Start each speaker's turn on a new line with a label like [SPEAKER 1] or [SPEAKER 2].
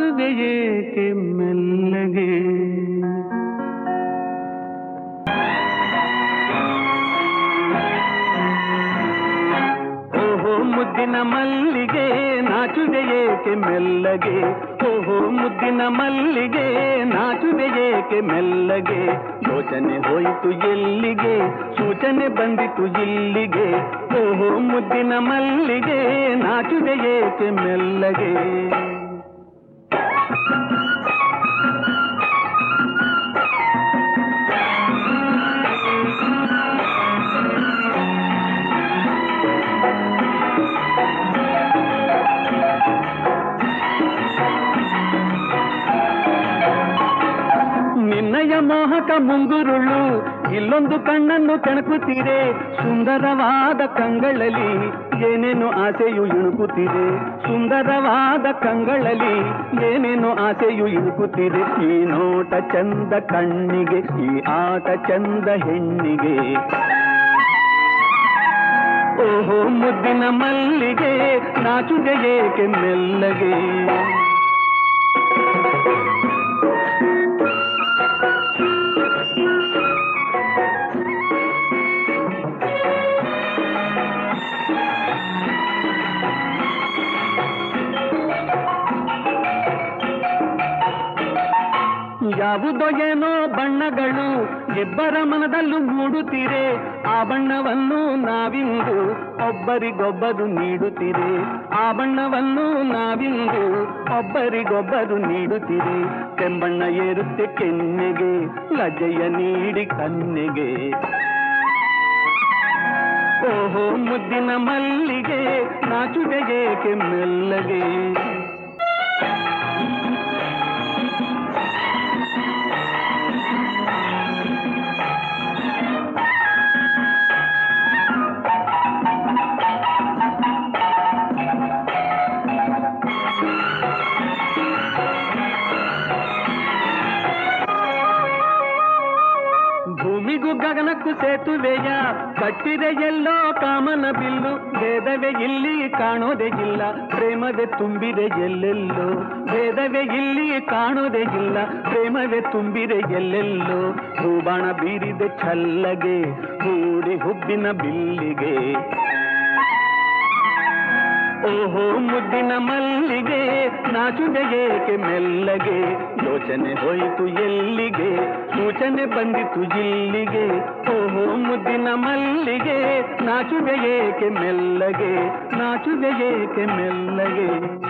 [SPEAKER 1] ನಾಚುವೆಯೇಕೆ ಮೆಲ್ಲಗೆ ಓಹೋ ಮುದ್ದಿನ ಮಲ್ಲಿಗೆ ನಾಚುವೆಯೇಕೆ ಮೆಲ್ಲಗೆ ಓಹೋ ಮುದ್ದಿನ ಮಲ್ಲಿಗೆ ನಾಚುವೆಯೇಕೆ ಮೆಲ್ಲಗೆ ಯೋಚನೆ ಹೋಯಿತು ಎಲ್ಲಿಗೆ ಸೂಚನೆ ಬಂದಿತು ಇಲ್ಲಿಗೆ ಓಹೋ ಮುದ್ದಿನ ಮಲ್ಲಿಗೆ ನಾಚುವೆಯೇಕೆ ಮೆಲ್ಲಗೆ ನಿನ್ನಯ ಮೋಹಕ ಮುಂಗುರುಳು ಇಲ್ಲೊಂದು ಕಣ್ಣನ್ನು ಕೆಣಕುತ್ತೀರೆ ಸುಂದರವಾದ ಕಂಗಳಲ್ಲಿ ಏನೇನು ಆಸೆಯು ಇಣುಕುತ್ತಿದೆ ಸುಂದರವಾದ ಕಂಗಳಲ್ಲಿ ಏನೇನು ಆಸೆಯು ಇಣುಕುತ್ತಿದೆ ಈ ನೋಟ ಚಂದ ಕಣ್ಣಿಗೆ ಈ ಆಟ ಚಂದ ಹೆಣ್ಣಿಗೆ ಓಹೋ ಮುದ್ದಿನ ಮಲ್ಲಿಗೆ ನಾಚುಗೆ ಏಕೆ ಮೆಲ್ಲಗೆ ಯಾವುದೋ ಏನೋ ಬಣ್ಣಗಳು ಇಬ್ಬರ ಮನದಲ್ಲೂ ಮೂಡುತ್ತೀರೆ ಆ ಬಣ್ಣವನ್ನು ನಾವಿಂದು ಒಬ್ಬರಿಗೊಬ್ಬರು ನೀಡುತ್ತೀರೆ ಆ ಬಣ್ಣವನ್ನು ನಾವಿಂದು ಒಬ್ಬರಿಗೊಬ್ಬರು ನೀಡುತ್ತೀರೆ ಕೆಂಬಣ್ಣ ಏರುತ್ತೆ ಕೆನ್ನೆಗೆ ಲಜ್ಜೆಯ ನೀಡಿ ಕನ್ನೆಗೆ ಓಹೋ ಮುದ್ದಿನ ಮಲ್ಲಿಗೆ ನಾಚುಗೆ ಏಕೆ ಮೆಲ್ಲಗೆ ಭೂಮಿಗೂ ಗಗನಕ್ಕೂ ಸೇತುವೆಯ ಕಟ್ಟಿದೆ ಎಲ್ಲೋ ಕಾಮನ ಬಿಲ್ಲು ಭೇದವೇ ಇಲ್ಲಿ ಕಾಣೋದೇ ಇಲ್ಲ ಪ್ರೇಮವೇ ತುಂಬಿದೆ ಎಲ್ಲೆಲ್ಲೋ ಭೇದವೇ ಇಲ್ಲಿ ಕಾಣೋದೇ ಇಲ್ಲ ಪ್ರೇಮವೇ ತುಂಬಿದೆ ಎಲ್ಲೆಲ್ಲೋ ಹೂಬಾಣ ಬೀರಿದೆ ಛಲ್ಲಗೆ ಹೂಡಿ ಹುಬ್ಬಿನ ಬಿಲ್ಲಿಗೆ ಓಹೋ ಮುದ್ದಿನ ಮಲ್ಲಿಗೆ ನಾಚುಗೆ ಏಕೆ ಮೆಲ್ಲಗೆ ಯೋಚನೆ ಹೋಯಿತು ಎಲ್ಲಿಗೆ ಸೂಚನೆ ಬಂದಿತು ಇಲ್ಲಿಗೆ ಓಹೋ ಮುದ್ದಿನ ಮಲ್ಲಿಗೆ ನಾಚುಗೆ ಏಕೆ ಮೆಲ್ಲಗೆ ನಾಚುಗೆ ಏಕೆ ಮೆಲ್ಲಗೆ